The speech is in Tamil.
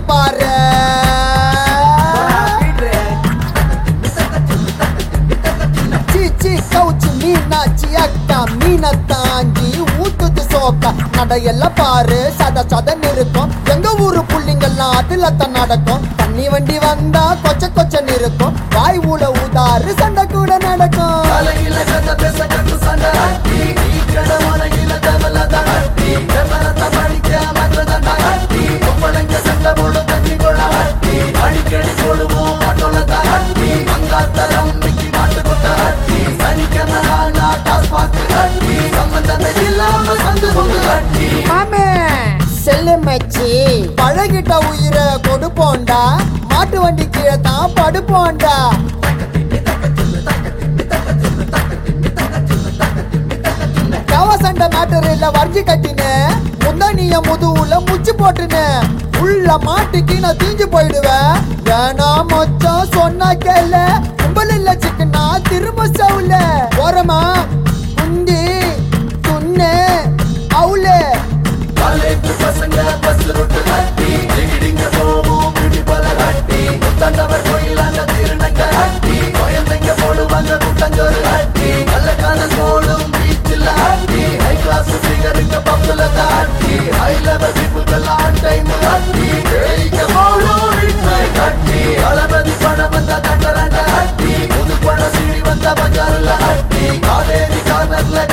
பாரு சீச்சி கவுச்சு மீனாச்சி அக்கா மீனை தாங்கி ஊத்துது சோக்கா நடையெல்லாம் பாரு சத சதன்னு இருக்கும் எங்க ஊரு புள்ளிங்கெல்லாம் அதுல தான் நடக்கும் தண்ணி வண்டி வந்தா கொச்ச கொச்சன்னு இருக்கும் வாய் ஊல ஊதாரு சண்டை கூட நடக்கும் தலையில கதை பேச கட்டு சண்டை அட்டி கடமலையில தவலத அட்டி வெவரத்த படிக்க மற்றதண்ட அட்டி ஒப்படைங்க சண்டை போடு தண்ணி கொள்ள அட்டி அடிக்கடி போடுவோம் மட்டோலத அட்டி அங்காத்தரம் மிக்கி மாட்டு கொட்ட அட்டி சனிக்கனா டாஸ் பாக்கு அட்டி சம்பந்தத்தை இல்லாம சந்து கொண்டு அட்டி மாமே செல்லு மச்சி பழகிட்ட உயிரை கொடுப்போண்டா மாட்டு வண்டி கீழே தான் படுப்போண்டா கவ சண்டை மேட்டரில் வரைஞ்சி கட்டினு முந்தனிய முதுவுல முச்சு போட்டுனு உள்ள மாட்டுக்கு நான் தீஞ்சு போயிடுவேன் வேணாம் மொச்சம் சொன்னா கேள கும்பல் இல்ல சிக்கனா திரும்ப சவுல ஓரமா குண்டி துண்ணு அவுலே காலேஜ் பசங்க பஸ் ரொட்டு கட்டி டிங்கிடிங்க போவோம் பிடி பல கட்டி முத்தண்டவர் கோயில் அந்த திருநங்க கட்டி குழந்தைங்க போடுவாங்க கூட்டஞ்சோறு கட்டி நல்ல காலம் போடும் பீச்சில் ஆட்டி ஹை கிளாஸ் ஃபிகருங்க பப்புல தாட்டி high level people on time கட்டி ஜெயிக்க போடும் வீட்டை கட்டி அளபதி பணம் வந்த தட்டரண்ட கட்டி புது பணம் சீடி வந்த பஜார்ல அட்டி காவேரி கார்னர்ல